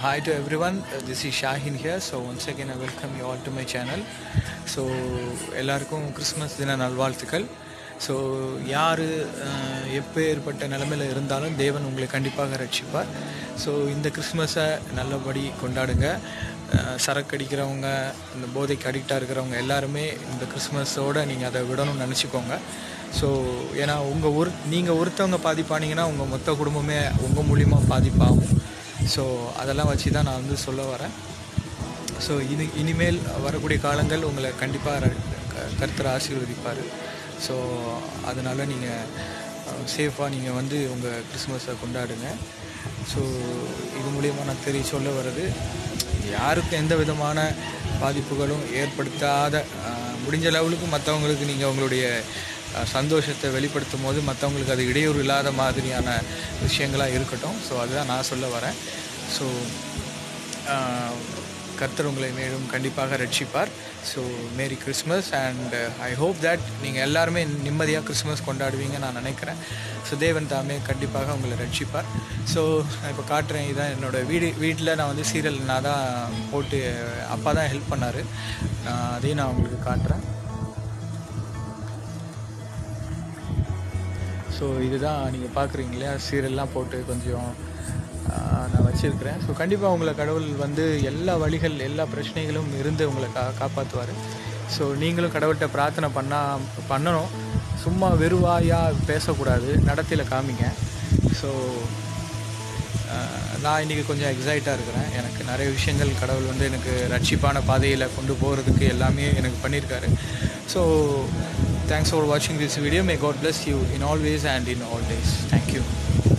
hi to everyone. Uh, this is Shahin here. So once again, I welcome you all to my channel. So எல்லாருக்கும் Christmas தின நல்வாழ்த்துக்கள் so யார் எப்பேற்பட்ட நிலமையில் இருந்தாலும் தேவன் உங்களை கண்டிப்பாக ரட்சிப்பார் ஸோ இந்த கிறிஸ்மஸை நல்லபடி கொண்டாடுங்க அஹ், சரக்கு அடிக்கிறவங்க இந்த போதைக்கு அடிக்டாக இருக்கிறவங்க எல்லாருமே இந்த கிறிஸ்மஸோடு நீங்கள் அதை விடணும்னு நினச்சிக்கோங்க ஸோ ஏன்னா உங்கள் ஒரு நீங்கள் ஒருத்தவங்க பாதிப்பானீங்கன்னா உங்கள் மொத்த குடும்பமே உங்கள் மூலியமாக பாதிப்பாகும் ஸோ அதெல்லாம் வச்சு தான் நான் வந்து சொல்ல வரேன் ஸோ இது இனிமேல் வரக்கூடிய காலங்கள் உங்களை கண்டிப்பாக கருத்தர் ஆசீர்வதிப்பார் ஸோ அதனால் நீங்கள் சேஃபாக நீங்கள் வந்து உங்கள் கிறிஸ்மஸை கொண்டாடுங்க ஸோ இது மூலியமாக நான் தெரிய சொல்ல வர்றது யாருக்கும் எந்த விதமான பாதிப்புகளும் ஏற்படுத்தாத அஹ், முடிஞ்ச லெவலுக்கு மற்றவங்களுக்கு நீங்கள் உங்களுடைய அஹ், சந்தோஷத்தை வெளிப்படுத்தும் போது மற்றவங்களுக்கு அது இடையூறு இல்லாத மாதிரியான விஷயங்களாக இருக்கட்டும் ஸோ அதுதான் நான் சொல்ல வரேன் ஸோ கர்த்தர் உங்களை மேலும் கண்டிப்பாக ரட்சிப்பார் so merry Christmas and I hope that நீங்கள் எல்லாருமே நிம்மதியாக கிறிஸ்மஸ் கொண்டாடுவீங்க நான் நினைக்கிறேன் ஸோ தேவன் தாமே கண்டிப்பாக உங்களை ரட்சிப்பார் ஸோ நான் இப்போ காட்டுறேன் இதான் என்னோடய வீடு வீட்டில் நான் வந்து சீரியல் நான் தான் போட்டு அப்பா தான் ஹெல்ப் பண்ணார் நான் அதையும் நான் உங்களுக்கு காட்டுறேன் ஸோ இதுதான் நீங்கள் பார்க்குறீங்க இல்லையா சீரியல்லாம் போட்டு கொஞ்சம் ஆஹ், நான் வச்சுருக்கிறேன் ஸோ கண்டிப்பாக உங்களை கடவுள் வந்து எல்லா வழிகள் எல்லா பிரச்சனைகளும் இருந்து உங்களை கா காப்பாற்றுவார் ஸோ நீங்களும் கடவுள்கிட்ட பிரார்த்தனை பண்ணா பண்ணணும் சும்மா வெறுவாயாக பேசக்கூடாது நடத்தையில் காமிங்க ஸோ நான் இன்றைக்கி கொஞ்சம் எக்ஸைட்டாக இருக்கிறேன் எனக்கு நிறைய விஷயங்கள் கடவுள் வந்து எனக்கு ரட்சிப்பான பாதையில் கொண்டு போகிறதுக்கு எல்லாமே எனக்கு பண்ணியிருக்காரு ஸோ தேங்க்ஸ் ஃபார் வாட்சிங் this video may God bless you in all ways and in all days thank you